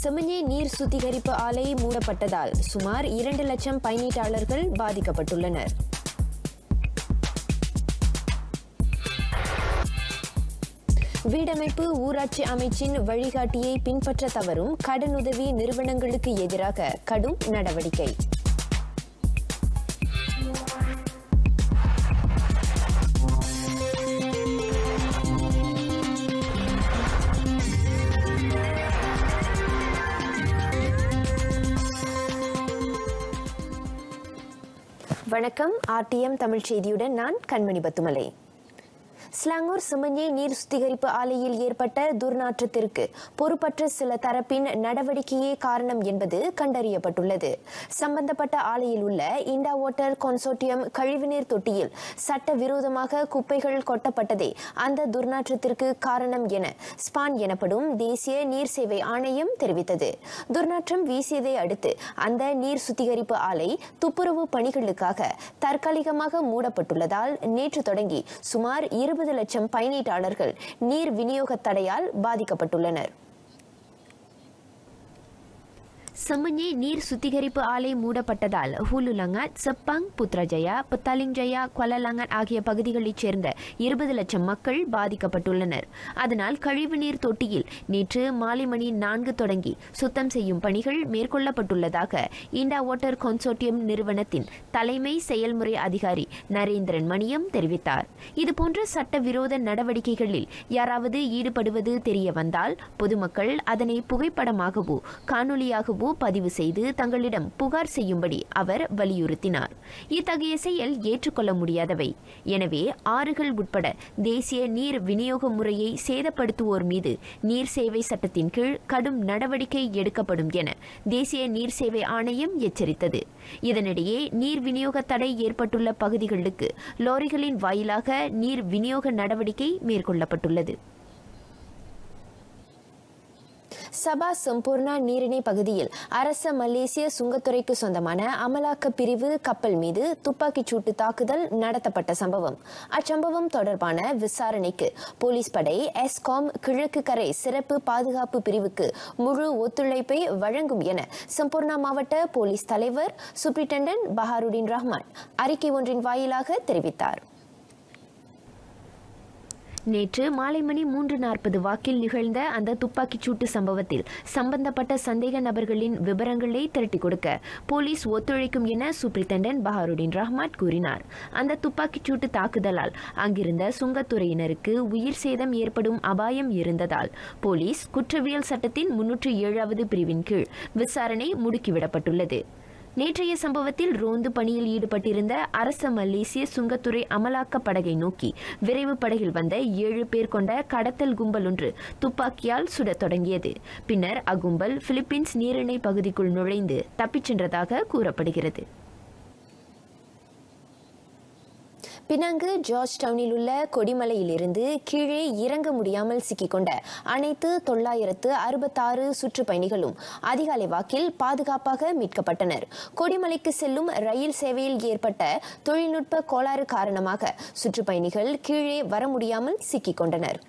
செமஞ்சே நீர் சுத்திகரிப்பு ஆலை மூடப்பட்டதால் சுமார் இரண்டு லட்சம் பயணீட்டாளர்கள் பாதிக்கப்பட்டுள்ளனர் வீடமைப்பு ஊராட்சி அமைச்சின் வழிகாட்டியை பின்பற்ற தவறும் கடனுதவி நிறுவனங்களுக்கு எதிராக கடும் நடவடிக்கை வணக்கம் ஆர்டிஎம் தமிழ் செய்தியுடன் நான் கண்மணி பத்துமலை ஸ்லாங்கூர் சிமஞ்சே நீர் சுத்திகரிப்பு ஆலையில் ஏற்பட்ட துர்நாற்றத்திற்கு பொறுப்பற்ற சில தரப்பின் நடவடிக்கையே காரணம் என்பது கண்டறியப்பட்டுள்ளது சம்பந்தப்பட்ட ஆலையில் உள்ள இண்டா வாட்டர் கன்சோர்டியம் கழிவுநீர் தொட்டியில் சட்டவிரோதமாக குப்பைகள் கொட்டப்பட்டதே அந்த துர்நாற்றத்திற்கு காரணம் என ஸ்பான் எனப்படும் தேசிய நீர் சேவை ஆணையம் தெரிவித்தது துர்நாற்றம் வீசியதை அடுத்து அந்த நீர் சுத்திகரிப்பு ஆலை துப்புரவு பணிகளுக்காக தற்காலிகமாக மூடப்பட்டுள்ளதால் நேற்று தொடங்கி சுமார் இருபது லட்சம் பயணீட்டாளர்கள் நீர் விநியோக தடையால் பாதிக்கப்பட்டுள்ளனர் செம்மஞ்சே நீர் சுத்திகரிப்பு ஆலை மூடப்பட்டதால் ஹூலுலங்காட் செப்பாங் புத்ரஜயா பத்தாலிங் ஜயா கொலலங்காட் ஆகிய பகுதிகளைச் சேர்ந்த இருபது லட்சம் மக்கள் பாதிக்கப்பட்டுள்ளனர் அதனால் கழிவுநீர் தொட்டியில் நேற்று மாலை மணி நான்கு தொடங்கி சுத்தம் செய்யும் பணிகள் மேற்கொள்ளப்பட்டுள்ளதாக இண்டா வாட்டர் கன்சோர்டியம் நிறுவனத்தின் தலைமை செயல்முறை அதிகாரி நரேந்திரன் மணியம் தெரிவித்தார் இதுபோன்ற சட்டவிரோத நடவடிக்கைகளில் யாராவது ஈடுபடுவது தெரிய வந்தால் பொதுமக்கள் அதனை புகைப்படமாகவோ காணொலியாகவோ பதிவு செய்து தங்களிடம் புகார் செய்யும்படி அவர் வலியுறுத்தினார் இத்தகைய செயல் ஏற்றுக்கொள்ள முடியாதவை எனவே ஆறுகள் உட்பட தேசிய நீர் விநியோக முறையை சேதப்படுத்துவோர் மீது நீர் சேவை சட்டத்தின் கீழ் கடும் நடவடிக்கை எடுக்கப்படும் என தேசிய நீர் சேவை ஆணையம் எச்சரித்தது இதனிடையே நீர் விநியோக தடை ஏற்பட்டுள்ள பகுதிகளுக்கு லாரிகளின் வாயிலாக நீர் விநியோக நடவடிக்கை மேற்கொள்ளப்பட்டுள்ளது சபா சம்பூர்ணா நீரிணை பகுதியில் அரச மலேசிய சுங்கத்துறைக்கு சொந்தமான அமலாக்க பிரிவு கப்பல் மீது துப்பாக்கிச் சூட்டு தாக்குதல் நடத்தப்பட்ட சம்பவம் அச்சம்பவம் தொடர்பான விசாரணைக்கு போலீஸ் படை எஸ்காம் கிழக்கு கரை சிறப்பு பாதுகாப்பு பிரிவுக்கு முழு ஒத்துழைப்பை வழங்கும் என சம்பூர்ணா மாவட்ட போலீஸ் தலைவர் சூப்பரிண்டென்டென்ட் பஹாருடின் ரஹ்மான் அறிக்கை ஒன்றின் வாயிலாக தெரிவித்தார் நேற்று மாலை மணி மூன்று நாற்பது வாக்கில் நிகழ்ந்த அந்த துப்பாக்கிச் சூட்டு சம்பவத்தில் சம்பந்தப்பட்ட சந்தேக நபர்களின் விவரங்களை திரட்டி கொடுக்க போலீஸ் ஒத்துழைக்கும் என சூப்பரிண்டென்டென்ட் பஹாருடின் ரஹ்மாட் கூறினார் அந்த துப்பாக்கிச் சூட்டு தாக்குதலால் அங்கிருந்த சுங்கத்துறையினருக்கு உயிர் சேதம் ஏற்படும் அபாயம் இருந்ததால் போலீஸ் குற்றவியல் சட்டத்தின் முன்னூற்று ஏழாவது பிரிவின் கீழ் விசாரணை முடுக்கிவிடப்பட்டுள்ளது நேற்றைய சம்பவத்தில் ரோந்து பணியில் ஈடுபட்டிருந்த அரச மலேசிய சுங்கத்துறை அமலாக்க படகை நோக்கி விரைவு படகில் வந்த ஏழு பேர் கொண்ட கடத்தல் கும்பல் ஒன்று துப்பாக்கியால் சுடத் தொடங்கியது பின்னர் அக்கும்பல் பிலிப்பீன்ஸ் நீரிணை பகுதிக்குள் நுழைந்து தப்பிச் சென்றதாக கூறப்படுகிறது பினாங்கு ஜார்ஜ் டவுனில் உள்ள கொடிமலையிலிருந்து கீழே இறங்க முடியாமல் சிக்கிக்கொண்ட அனைத்து தொள்ளாயிரத்து அறுபத்தாறு சுற்றுப்பயணிகளும் அதிகாலை வாக்கில் பாதுகாப்பாக மீட்கப்பட்டனர் கொடிமலைக்கு செல்லும் ரயில் சேவையில் ஏற்பட்ட தொழில்நுட்ப கோளாறு காரணமாக சுற்றுப்பயணிகள் கீழே வர முடியாமல் சிக்கிக்கொண்டனர்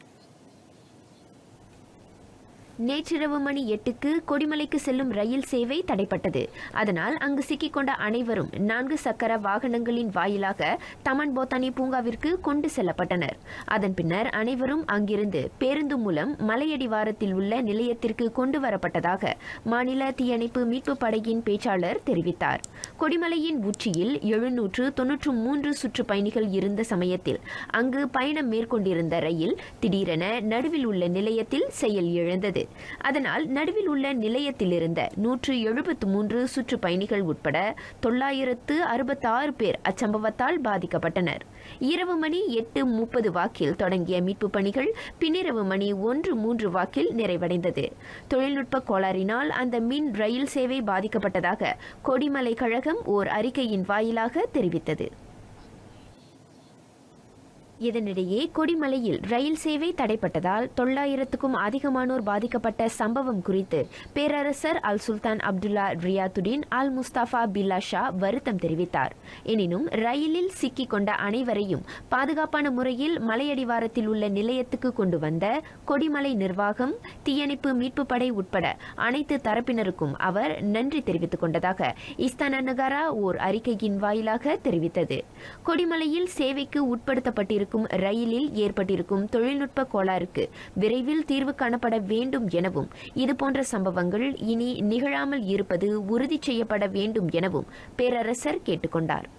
நேற்றிரவு மணி எட்டுக்கு கொடிமலைக்கு செல்லும் ரயில் சேவை தடைப்பட்டது அதனால் அங்கு சிக்கிக்கொண்ட அனைவரும் நான்கு சக்கர வாகனங்களின் வாயிலாக தமன் போத்தானி பூங்காவிற்கு கொண்டு செல்லப்பட்டனர் அதன் பின்னர் அனைவரும் அங்கிருந்து பேருந்து மூலம் மலையடிவாரத்தில் உள்ள நிலையத்திற்கு கொண்டு வரப்பட்டதாக மாநில தீயணைப்பு மீட்பு படையின் பேச்சாளர் தெரிவித்தார் கொடிமலையின் உச்சியில் எழுநூற்று தொன்னூற்று மூன்று சுற்றுப்பயணிகள் இருந்த சமயத்தில் அங்கு பயணம் மேற்கொண்டிருந்த ரயில் திடீரென நடுவில் உள்ள நிலையத்தில் செயல் இழந்தது அதனால் நடுவில் உள்ள நிலையத்தில் இருந்த நூற்று எழுபத்து மூன்று சுற்றுப்பயணிகள் உட்பட தொள்ளாயிரத்து அறுபத்தாறு பேர் அச்சம்பவத்தால் பாதிக்கப்பட்டனர் இரவு மணி எட்டு முப்பது வாக்கில் தொடங்கிய மீட்பு பணிகள் பின்னிரவு மணி ஒன்று மூன்று வாக்கில் நிறைவடைந்தது தொழில்நுட்ப கோளாறினால் அந்த மின் ரயில் சேவை பாதிக்கப்பட்டதாக கொடிமலை கழகம் ஓர் அறிக்கையின் வாயிலாக தெரிவித்தது இதனிடையே கொடிமலையில் ரயில் சேவை தடைப்பட்டதால் தொள்ளாயிரத்துக்கும் அதிகமானோர் பாதிக்கப்பட்ட சம்பவம் குறித்து பேரரசர் அல் சுல்தான் அப்துல்லா ரியாத்துடின் அல் முஸ்தபா பில்லா ஷா வருத்தம் தெரிவித்தார் எனினும் ரயிலில் சிக்கிக் கொண்ட அனைவரையும் பாதுகாப்பான முறையில் மலையடிவாரத்தில் உள்ள நிலையத்துக்கு கொண்டு வந்த கொடிமலை நிர்வாகம் தீயணைப்பு மீட்பு படை உட்பட அனைத்து தரப்பினருக்கும் அவர் நன்றி தெரிவித்துக் கொண்டதாக இஸ்தான நகாரா ஓர் அறிக்கையின் வாயிலாக தெரிவித்தது கொடிமலையில் சேவைக்கு உட்படுத்தப்பட்டிருக்கும் ரயிலில் ஏற்பட்டிருக்கும் தொழில்நுட்ப கோளாறுக்கு விரைவில் தீர்வு காணப்பட வேண்டும் எனவும் இதுபோன்ற சம்பவங்கள் இனி நிகழாமல் இருப்பது உறுதி செய்யப்பட வேண்டும் எனவும் பேரரசர் கேட்டுக்கொண்டார்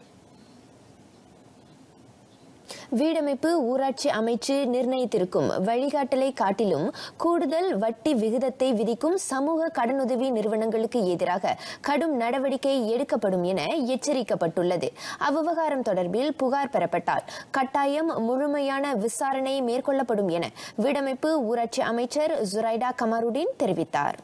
வீடமைப்பு ஊராட்சி அமைச்சு நிர்ணயித்திருக்கும் வழிகாட்டலை காட்டிலும் கூடுதல் வட்டி விகிதத்தை விதிக்கும் சமூக கடனுதவி நிறுவனங்களுக்கு எதிராக கடும் நடவடிக்கை எடுக்கப்படும் என எச்சரிக்கப்பட்டுள்ளது அவ்விவகாரம் தொடர்பில் புகார் பெறப்பட்டால் கட்டாயம் முழுமையான விசாரணை மேற்கொள்ளப்படும் என வீடமைப்பு ஊராட்சி அமைச்சர் ஜுரைடா கமருடீன் தெரிவித்தார்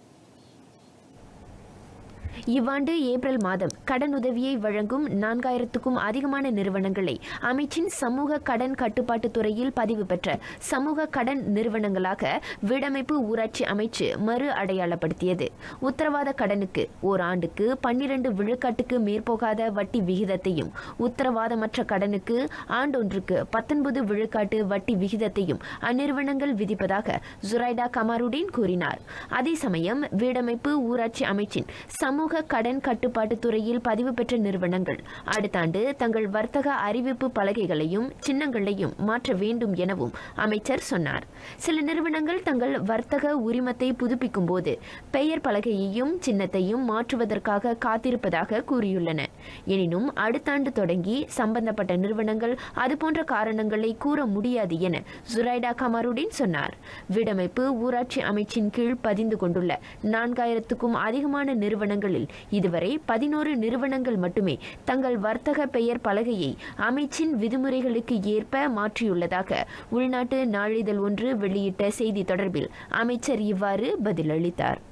இவ்வாண்டு ஏப்ரல் மாதம் கடன் உதவியை வழங்கும் நான்காயிரத்துக்கும் அதிகமான நிறுவனங்களை அமைச்சின் சமூக கடன் கட்டுப்பாட்டு துறையில் பதிவு பெற்ற சமூக கடன் நிறுவனங்களாக வீடமைப்பு ஊராட்சி அமைச்சு மறு அடையாளப்படுத்தியது உத்தரவாத கடனுக்கு ஓர் ஆண்டுக்கு பன்னிரண்டு விழுக்காட்டுக்கு மேற்போகாத வட்டி விகிதத்தையும் உத்தரவாதமற்ற கடனுக்கு ஆண்டொன்றுக்கு பத்தொன்பது விழுக்காட்டு வட்டி விகிதத்தையும் அந்நிறுவனங்கள் விதிப்பதாக ஜுரைடா கமாருடீன் கூறினார் அதே சமயம் வீடமைப்பு ஊராட்சி அமைச்சின் சமூக கடன் கட்டுப்பாட்டு துறையில் பதிவு பெற்ற நிறுவனங்கள் அடுத்த ஆண்டு தங்கள் வர்த்தக அறிவிப்பு பலகைகளையும் சின்னங்களையும் மாற்ற வேண்டும் எனவும் அமைச்சர் சொன்னார் சில நிறுவனங்கள் தங்கள் வர்த்தக உரிமத்தை புதுப்பிக்கும் போது பெயர் பலகையையும் சின்னத்தையும் மாற்றுவதற்காக காத்திருப்பதாக கூறியுள்ளன எனினும் அடுத்த ஆண்டு தொடங்கி சம்பந்தப்பட்ட நிறுவனங்கள் அதுபோன்ற காரணங்களை கூற முடியாது என ஜுரைடா கமாருடீன் சொன்னார் வீடமைப்பு ஊராட்சி அமைச்சின் கீழ் பதிந்து கொண்டுள்ள நான்காயிரத்துக்கும் அதிகமான நிறுவனங்களில் இதுவரை பதினோரு நிறுவனங்கள் மட்டுமே தங்கள் வர்த்தக பெயர் பலகையை அமைச்சின் விதிமுறைகளுக்கு ஏற்ப மாற்றியுள்ளதாக உள்நாட்டு நாளிதழ் ஒன்று வெளியிட்ட செய்தி தொடர்பில் அமைச்சர் இவ்வாறு பதிலளித்தார்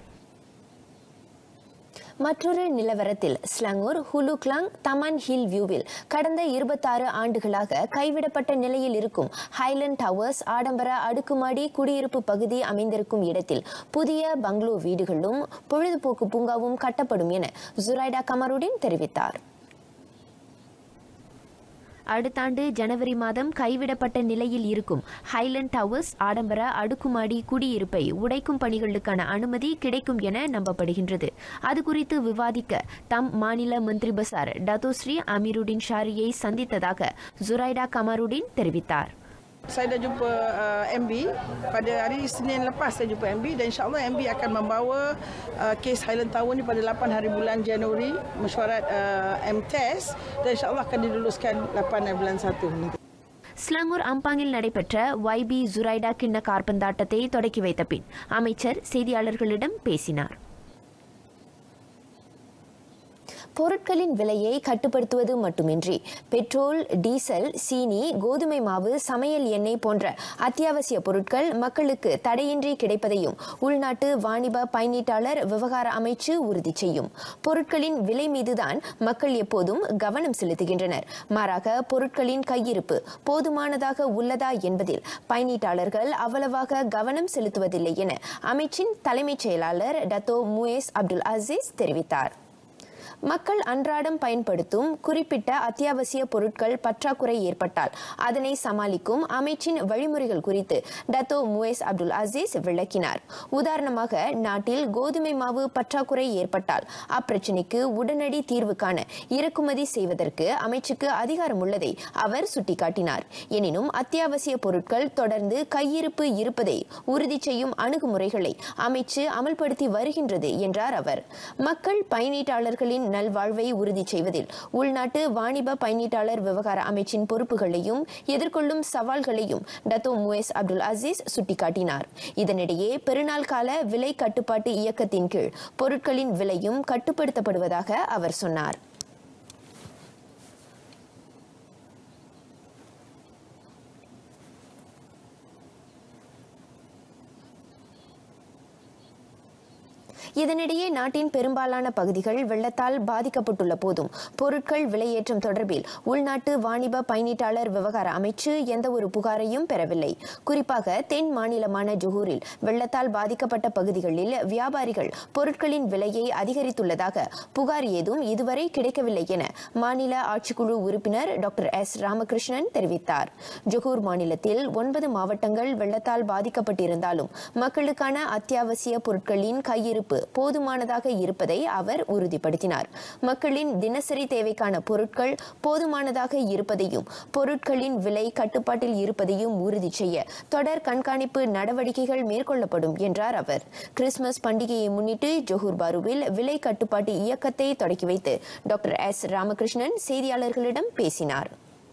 மற்றொரு நிலவரத்தில் ஸ்லங்கூர் ஹுலுக்லாங் தமன் ஹில் வியூவில் கடந்த இருபத்தாறு ஆண்டுகளாக கைவிடப்பட்ட நிலையில் இருக்கும் ஹைலண்ட் டவர்ஸ் ஆடம்பர அடுக்குமாடி குடியிருப்பு பகுதி அமைந்திருக்கும் இடத்தில் புதிய பங்களோ வீடுகளும் பொழுதுபோக்கு பூங்காவும் கட்டப்படும் என ஜுரைடா கமருடீன் தெரிவித்தார் அடுத்த ஆண்டு ஜனவரி மாதம் கைவிடப்பட்ட நிலையில் இருக்கும் ஹைலண்ட் டவர்ஸ் ஆடம்பர அடுக்குமாடி குடியிருப்பை உடைக்கும் பணிகளுக்கான அனுமதி கிடைக்கும் என நம்பப்படுகின்றது அது குறித்து விவாதிக்க தம் மாநில மந்திரி பசார் டத்தோஸ்ரீ அமீருடின் ஷாரியை சந்தித்ததாக ஜுரைடா கமாருடின் தெரிவித்தார் Saya dah jumpa uh, MB pada hari Isnin lepas saya jumpa MB dan insyaAllah MB akan membawa uh, kes Highland Tower ni pada 8 hari bulan Januari mesyuarat uh, MTES dan insyaAllah akan diluluskan 8 bulan 1 nanti. Selangor அம்பாங்கில் நடைபெற்ற YB Zuraida கிண்ண கார்பந்தாட்டத்தை தொடக்கி வைத்த பின் அமைச்சர் செய்தியாளர்களிடம் பேசினார் பொருட்களின் விலையை கட்டுப்படுத்துவது மட்டுமின்றி பெட்ரோல் டீசல் சீனி கோதுமை மாவு சமையல் எண்ணெய் போன்ற அத்தியாவசிய பொருட்கள் மக்களுக்கு தடையின்றி கிடைப்பதையும் உள்நாட்டு வாணிப பயனீட்டாளர் விவகார அமைச்சு உறுதி செய்யும் பொருட்களின் விலை மீதுதான் மக்கள் எப்போதும் கவனம் செலுத்துகின்றனர் மாறாக பொருட்களின் கையிருப்பு போதுமானதாக உள்ளதா என்பதில் பயனீட்டாளர்கள் அவ்வளவாக கவனம் செலுத்துவதில்லை என அமைச்சின் தலைமைச் செயலாளர் டத்தோ முயேஸ் அப்துல் அசீஸ் தெரிவித்தார் மக்கள் அன்றாடம் பயன்படுத்தும் குறிப்பிட்ட அத்தியாவசிய பொருட்கள் பற்றாக்குறை ஏற்பட்டால் அதனை சமாளிக்கும் அமைச்சின் வழிமுறைகள் குறித்து டத்தோ முயஸ் அப்துல் அசீஸ் விளக்கினார் உதாரணமாக நாட்டில் கோதுமை மாவு பற்றாக்குறை ஏற்பட்டால் அப்பிரச்சினைக்கு உடனடி தீர்வு காண இறக்குமதி செய்வதற்கு அமைச்சுக்கு அதிகாரம் உள்ளதை அவர் சுட்டிக்காட்டினார் எனினும் அத்தியாவசிய பொருட்கள் தொடர்ந்து கையிருப்பு இருப்பதை உறுதி செய்யும் அணுகுமுறைகளை அமைச்சு அமல்படுத்தி வருகின்றது என்றார் அவர் மக்கள் பயனீட்டாளர்களின் நல்வாழ்வை உறுதி செய்வதில் உள்நாட்டு வாணிப பயனீட்டாளர் விவகார அமைச்சின் பொறுப்புகளையும் எதிர்கொள்ளும் சவால்களையும் டத்தோ முயஸ் அப்துல் அசீஸ் சுட்டிக்காட்டினார் இதனிடையே பெருநாள் கால விலை கட்டுப்பாட்டு இயக்கத்தின் கீழ் பொருட்களின் விலையும் கட்டுப்படுத்தப்படுவதாக அவர் சொன்னார் இதனிடையே நாட்டின் பெரும்பாலான பகுதிகள் வெள்ளத்தால் பாதிக்கப்பட்டுள்ள போதும் பொருட்கள் விலையேற்றம் தொடர்பில் உள்நாட்டு வாணிப பயணீட்டாளர் விவகார அமைச்சு எந்த ஒரு புகாரையும் பெறவில்லை குறிப்பாக தென் மாநிலமான ஜொஹூரில் வெள்ளத்தால் பாதிக்கப்பட்ட பகுதிகளில் வியாபாரிகள் பொருட்களின் விலையை அதிகரித்துள்ளதாக புகார் ஏதும் இதுவரை கிடைக்கவில்லை என மாநில ஆட்சிக்குழு உறுப்பினர் டாக்டர் எஸ் ராமகிருஷ்ணன் தெரிவித்தார் ஜொஹூர் மாநிலத்தில் ஒன்பது மாவட்டங்கள் வெள்ளத்தால் பாதிக்கப்பட்டிருந்தாலும் மக்களுக்கான அத்தியாவசிய பொருட்களின் கையிருப்பு போதுமானதாக இருப்பதை அவர் உறுதிப்படுத்தினார் மக்களின் தினசரி தேவைக்கான பொருட்கள் போதுமானதாக இருப்பதையும் பொருட்களின் விலை கட்டுப்பாட்டில் இருப்பதையும் உறுதி செய்ய தொடர் கண்காணிப்பு நடவடிக்கைகள் மேற்கொள்ளப்படும் என்றார் அவர் கிறிஸ்துமஸ் பண்டிகையை முன்னிட்டு ஜொஹூர் பாருவில் விலை கட்டுப்பாட்டு இயக்கத்தை தொடக்கி வைத்து டாக்டர் எஸ் ராமகிருஷ்ணன் செய்தியாளர்களிடம் பேசினார்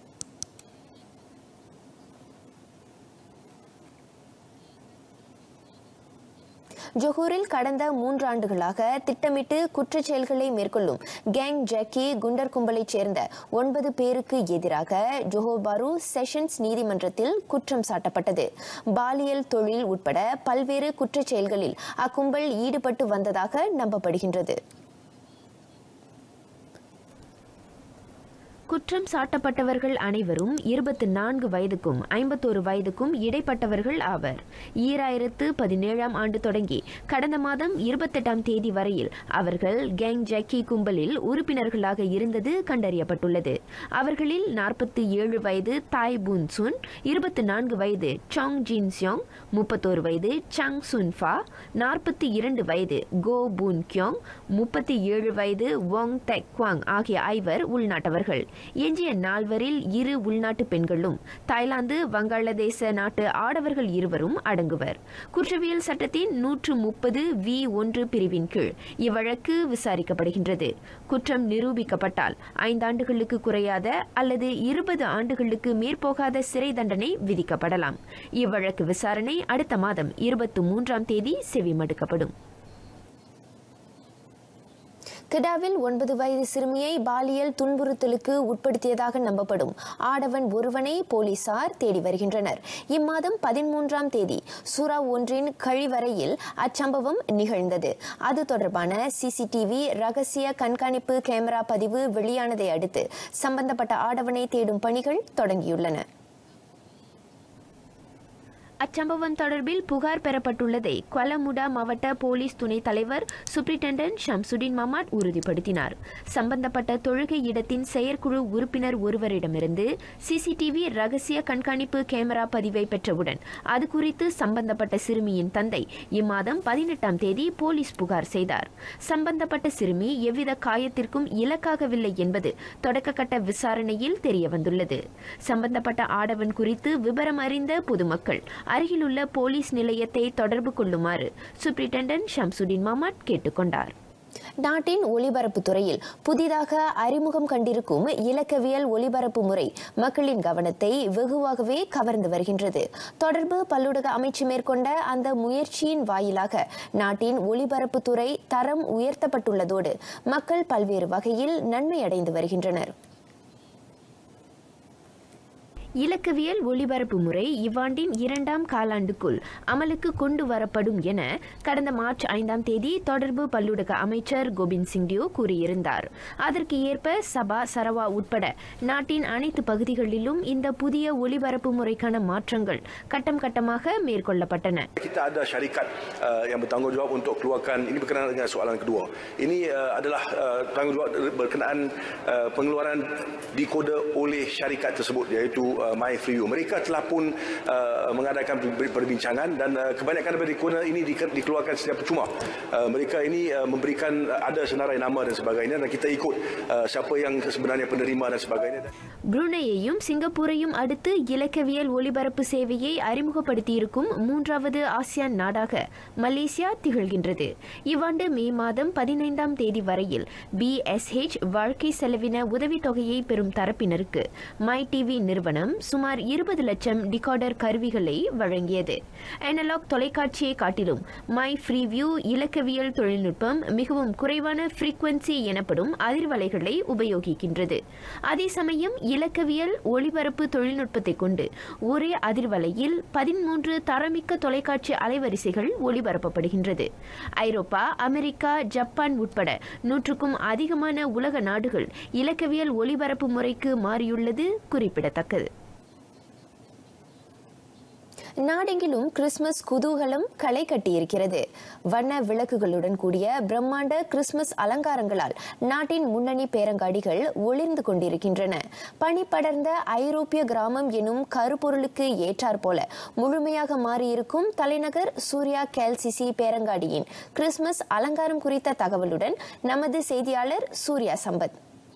ஜொஹூரில் கடந்த மூன்றாண்டுகளாக திட்டமிட்டு குற்றச் செயல்களை மேற்கொள்ளும் கேங் ஜாக்கி குண்டர் கும்பலைச் சேர்ந்த ஒன்பது பேருக்கு எதிராக ஜொஹோர் பாரு செஷன்ஸ் நீதிமன்றத்தில் குற்றம் சாட்டப்பட்டது பாலியல் தொழில் உட்பட பல்வேறு குற்றச் செயல்களில் அக்கும்பல் ஈடுபட்டு வந்ததாக நம்பப்படுகின்றது குற்றம் சாட்டப்பட்டவர்கள் அனைவரும் இருபத்தி நான்கு வயதுக்கும் ஐம்பத்தோரு வயதுக்கும் இடைப்பட்டவர்கள் ஆவர் ஈராயிரத்து பதினேழாம் ஆண்டு தொடங்கி கடந்த மாதம் இருபத்தெட்டாம் தேதி வரையில் அவர்கள் கேங் ஜாக்கி கும்பலில் உறுப்பினர்களாக இருந்தது கண்டறியப்பட்டுள்ளது அவர்களில் நாற்பத்தி ஏழு வயது தாய் புன் சுன் இருபத்தி நான்கு வயது சாங் ஜின் சியோங் முப்பத்தோரு வயது சாங் சுன் ஃபா நாற்பத்தி இரண்டு வயது கோ புன் கியோங் முப்பத்தி ஏழு வயது ஒங் தெக் குவாங் ஆகிய ஐவர் உள்நாட்டவர்கள் எஞ்சிய நால்வரில் இரு உள்நாட்டு பெண்களும் தாய்லாந்து வங்காளதேச நாட்டு ஆடவர்கள் இருவரும் அடங்குவர் குற்றவியல் சட்டத்தின் நூற்று முப்பது வி ஒன்று பிரிவின் கீழ் இவ்வழக்கு விசாரிக்கப்படுகின்றது குற்றம் நிரூபிக்கப்பட்டால் ஐந்தாண்டுகளுக்கு குறையாத அல்லது இருபது ஆண்டுகளுக்கு மேற்போகாத சிறை தண்டனை விதிக்கப்படலாம் இவ்வழக்கு விசாரணை அடுத்த மாதம் இருபத்தி மூன்றாம் தேதி செவிமடுக்கப்படும் கெடாவில் ஒன்பது வயது சிறுமியை பாலியல் துன்புறுத்தலுக்கு உட்படுத்தியதாக நம்பப்படும் ஆடவன் ஒருவனை போலீசார் தேடி வருகின்றனர் இம்மாதம் பதிமூன்றாம் தேதி சூறா ஒன்றின் கழிவறையில் அச்சம்பவம் நிகழ்ந்தது அது தொடர்பான சிசிடிவி ரகசிய கண்காணிப்பு கேமரா பதிவு வெளியானதை அடுத்து சம்பந்தப்பட்ட ஆடவனை தேடும் பணிகள் தொடங்கியுள்ளன அச்சம்பவம் தொடர்பில் புகார் பெறப்பட்டுள்ளதை கொலமுடா மாவட்ட போலீஸ் துணைத் தலைவர் சூப்பரிண்டென்டன்ட் ஷம்சுடின் மமாட் உறுதிப்படுத்தினார் சம்பந்தப்பட்ட தொழுகை இடத்தின் செயற்குழு உறுப்பினர் ஒருவரிடமிருந்து சிசிடிவி ரகசிய கண்காணிப்பு கேமரா பதிவை பெற்றவுடன் அது குறித்து சம்பந்தப்பட்ட சிறுமியின் தந்தை இம்மாதம் பதினெட்டாம் தேதி போலீஸ் புகார் செய்தார் சம்பந்தப்பட்ட சிறுமி எவ்வித காயத்திற்கும் இலக்காகவில்லை என்பது தொடக்கக்கட்ட விசாரணையில் தெரியவந்துள்ளது சம்பந்தப்பட்ட ஆடவன் குறித்து விவரம் அறிந்த பொதுமக்கள் அருகிலுள்ள போலீஸ் நிலையத்தை தொடர்பு கொள்ளுமாறு சூப்பரிண்டென்டன்ட் ஷம்சுடின் மமாட் கேட்டுக்கொண்டார் நாட்டின் ஒலிபரப்பு துறையில் புதிதாக அறிமுகம் கண்டிருக்கும் இலக்கவியல் ஒலிபரப்பு முறை மக்களின் கவனத்தை வெகுவாகவே கவர்ந்து வருகின்றது தொடர்பு பல்லுலக அமைச்சு மேற்கொண்ட அந்த முயற்சியின் வாயிலாக நாட்டின் ஒலிபரப்பு துறை தரம் உயர்த்தப்பட்டுள்ளதோடு மக்கள் பல்வேறு வகையில் நன்மை அடைந்து வருகின்றனர் இலக்கவியல் ஒலிபரப்பு முறை இவ்வாண்டின் இரண்டாம் காலாண்டுக்குள் அமலுக்கு கொண்டு வரப்படும் என கடந்த மார்ச் ஐந்தாம் தேதி தொடர்பு பல்லுடக அமைச்சர் கோபிந்த் சிங் டியோ கூறியிருந்தார் அதற்கு ஏற்ப சபா சரவா உட்பட நாட்டின் அனைத்து பகுதிகளிலும் இந்த புதிய ஒலிபரப்பு முறைக்கான மாற்றங்கள் கட்டம் கட்டமாக மேற்கொள்ளப்பட்டன Kita ada syarikat uh, yang bertanggungjawab untuk keluarkan ini berkenaan dengan soalan kedua. Ini uh, adalah uh, tanggungjawab berkenaan uh, pengeluaran dekoder oleh syarikat tersebut iaitu uh, My Free Mereka telah pun uh, mengadakan per- perbincangan dan uh, kebanyakan daripada dekoder ini di- dikeluarkan secara percuma. Uh, mereka ini uh, memberikan uh, ada senarai nama dan sebagainya dan kita ikut uh, siapa yang sebenarnya penerima dan sebagainya. புருனேயையும் சிங்கப்பூரையும் அடுத்து இலக்கவியல் ஒலிபரப்பு சேவையை அறிமுகப்படுத்தியிருக்கும் மூன்றாவது ASEAN நாடாக Malaysia திகழ்கின்றது இவ்வாண்டு மே மாதம் பதினைந்தாம் தேதி வரையில் பிஎஸ்ஹெச் வாழ்க்கை செலவின உதவித்தொகையை பெறும் தரப்பினருக்கு மை டிவி நிறுவனம் நிறுவனம் சுமார் இருபது லட்சம் டிகாடர் கருவிகளை வழங்கியது அனலாக் தொலைக்காட்சியை காட்டிலும் மை ஃப்ரீவியூ இலக்கவியல் தொழில்நுட்பம் மிகவும் குறைவான ஃப்ரீக்வன்சி எனப்படும் அதிர்வலைகளை உபயோகிக்கின்றது அதே சமயம் இலக்கவியல் ஒளிபரப்பு தொழில்நுட்பத்தை கொண்டு ஒரே அதிர்வலையில் பதிமூன்று தரமிக்க தொலைக்காட்சி அலைவரிசைகள் ஒளிபரப்பப்படுகின்றது ஐரோப்பா அமெரிக்கா ஜப்பான் உட்பட நூற்றுக்கும் அதிகமான உலக நாடுகள் இலக்கவியல் ஒளிபரப்பு முறைக்கு மாறியுள்ளது குறிப்பிடத்தக்கது நாடெங்கிலும் கிறிஸ்துமஸ் குதூகலம் களை கட்டியிருக்கிறது வண்ண விளக்குகளுடன் கூடிய பிரம்மாண்ட கிறிஸ்துமஸ் அலங்காரங்களால் நாட்டின் முன்னணி பேரங்காடிகள் ஒளிர்ந்து கொண்டிருக்கின்றன பனி படர்ந்த ஐரோப்பிய கிராமம் எனும் கருப்பொருளுக்கு ஏற்றாற் போல முழுமையாக மாறியிருக்கும் தலைநகர் சூர்யா கேல்சிசி பேரங்காடியின் கிறிஸ்துமஸ் அலங்காரம் குறித்த தகவலுடன் நமது செய்தியாளர் சூர்யா சம்பத்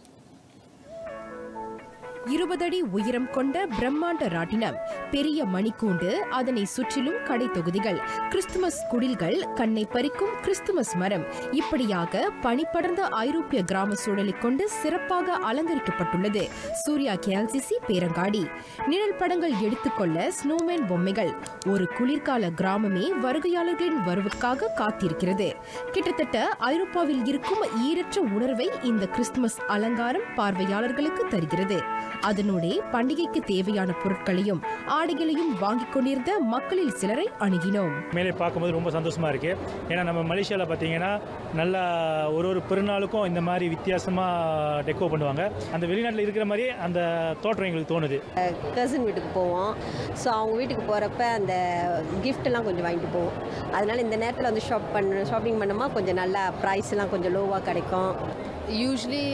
இருபது அடி உயரம் கொண்ட பிரம்மாண்ட ராட்டினம் பெரிய மணிக்கூண்டு அதனை சுற்றிலும் கடை தொகுதிகள் கிறிஸ்துமஸ் குடில்கள் கண்ணை பறிக்கும் கிறிஸ்துமஸ் மரம் இப்படியாக பனிப்படர்ந்த ஐரோப்பிய கிராம சூழலை கொண்டு சிறப்பாக அலங்கரிக்கப்பட்டுள்ளது சூர்யா கேல்சிசி பேரங்காடி நிழல் படங்கள் எடுத்துக்கொள்ள ஸ்னோமேன் பொம்மைகள் ஒரு குளிர்கால கிராமமே வருகையாளர்களின் வரவுக்காக காத்திருக்கிறது கிட்டத்தட்ட ஐரோப்பாவில் இருக்கும் ஈரற்ற உணர்வை இந்த கிறிஸ்துமஸ் அலங்காரம் பார்வையாளர்களுக்கு தருகிறது அதனூடே பண்டிகைக்கு தேவையான பொருட்களையும் ஆடைகளையும் வாங்கிக் கொண்டிருந்த மக்களில் சிலரை அணுகினோம் மேலே பார்க்கும்போது ரொம்ப சந்தோஷமாக இருக்குது ஏன்னா நம்ம மலேசியாவில் பார்த்தீங்கன்னா நல்லா ஒரு ஒரு பெருநாளுக்கும் இந்த மாதிரி வித்தியாசமாக டெக்கோ பண்ணுவாங்க அந்த வெளிநாட்டில் இருக்கிற மாதிரியே அந்த தோற்றம் எங்களுக்கு தோணுது கசின் வீட்டுக்கு போவோம் ஸோ அவங்க வீட்டுக்கு போகிறப்ப அந்த gift எல்லாம் கொஞ்சம் வாங்கிட்டு போவோம் அதனால இந்த நேரத்தில் வந்து ஷாப் பண்ண ஷாப்பிங் பண்ணோமா கொஞ்சம் நல்லா ப்ரைஸ்லாம் கொஞ்சம் லோவாக கிடைக்கும் யூஸ்வலி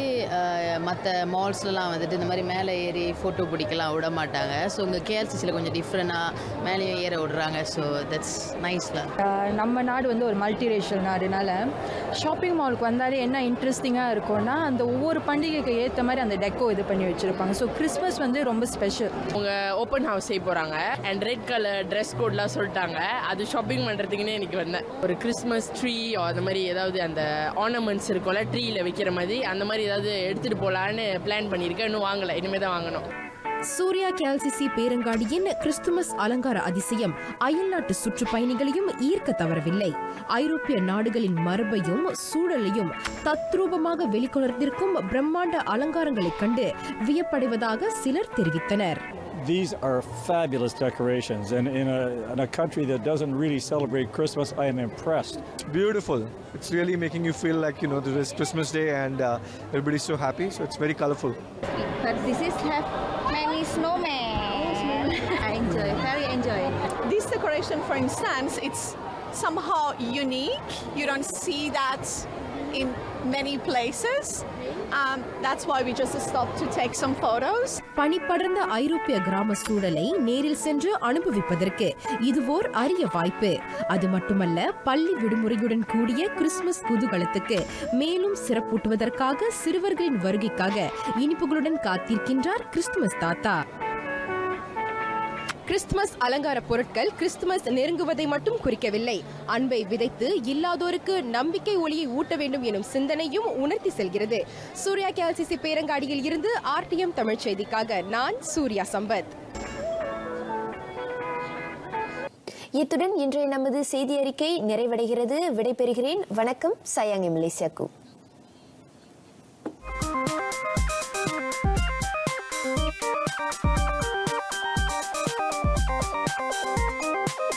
மற்ற மால்ஸ்லலாம் வந்துட்டு இந்த மாதிரி மேலே ஏறி ஃபோட்டோ பிடிக்கலாம் விட மாட்டாங்க ஸோ இங்கே கேஎல்சிசியில் கொஞ்சம் டிஃப்ரெண்டாக மேலே ஏற விடுறாங்க ஸோ தட்ஸ் நைஸ்ல ஆஹ் நம்ம நாடு வந்து ஒரு மல்டிரேஷியல் நாடுனால ஷாப்பிங் மாலுக்கு வந்தாலே என்ன இன்ட்ரெஸ்டிங்காக இருக்கும்னா அந்த ஒவ்வொரு பண்டிகைக்கு ஏற்ற மாதிரி அந்த டெக்கோ இது பண்ணி வச்சுருப்பாங்க ஸோ கிறிஸ்மஸ் வந்து ரொம்ப ஸ்பெஷல் அவங்க ஓப்பன் ஹவுஸ் செய்ய போகிறாங்க அண்ட் ரெட் கலர் ட்ரெஸ் கோட்லாம் சொல்லிட்டாங்க அது ஷாப்பிங் பண்ணுறதுக்குன்னே இன்னைக்கு வந்தேன் ஒரு கிறிஸ்மஸ் ட்ரீ அந்த மாதிரி ஏதாவது அந்த ஆர்னமெண்ட்ஸ் இருக்கும்ல ட்ரீயில் வைக்கிற மாதிரி அந்த மாதிரி ஏதாவது எடுத்துகிட்டு போகலான்னு பிளான் பண்ணியிருக்கேன் இன்னும் வாங்கலை இனிமேல் தான் வாங்கணும் சூர்யா கேல்சிசி பேரங்காடியின் கிறிஸ்துமஸ் அலங்கார அதிசயம் அயல்நாட்டு சுற்றுப்பயணிகளையும் ஈர்க்க தவறவில்லை ஐரோப்பிய நாடுகளின் மரபையும் சூழலையும் தத்ரூபமாக வெளிக்கொணர்ந்திருக்கும் பிரம்மாண்ட அலங்காரங்களைக் கண்டு வியப்படைவதாக சிலர் தெரிவித்தனர் These are fabulous decorations, and in a, in a country that doesn't really celebrate Christmas, I am impressed. beautiful. It's really making you feel like you know there is Christmas Day and uh, everybody's so happy. So it's very colorful. But this is have many snowmen. I enjoy, very enjoy. This decoration, for instance, it's somehow unique. You don't see that in many places. Um, that's why we just stopped to take some photos. பனிப்படர்ந்த ஐரோப்பிய கிராம சூழலை நேரில் சென்று அனுபவிப்பதற்கு இதுவோர் அரிய வாய்ப்பு அது மட்டுமல்ல பள்ளி விடுமுறையுடன் கூடிய கிறிஸ்துமஸ் குதூகலத்துக்கு மேலும் சிறப்பூட்டுவதற்காக சிறுவர்களின் வருகைக்காக இனிப்புகளுடன் காத்திருக்கின்றார் கிறிஸ்துமஸ் தாத்தா கிறிஸ்துமஸ் அலங்கார பொருட்கள் கிறிஸ்துமஸ் நெருங்குவதை மட்டும் குறிக்கவில்லை அன்பை விதைத்து இல்லாதோருக்கு நம்பிக்கை ஒளியை ஊட்ட வேண்டும் எனும் சிந்தனையும் உணர்த்தி செல்கிறது சூர்யா கேல்சிசி பேரங்காடியில் இருந்து ஆர்டிஎம் தமிழ் செய்திக்காக நான் சூர்யா சம்பத் இத்துடன் இன்றைய நமது செய்தி அறிக்கை நிறைவடைகிறது விடைபெறுகிறேன் வணக்கம் சயாங்கி மலேசியாக்கு Thank you.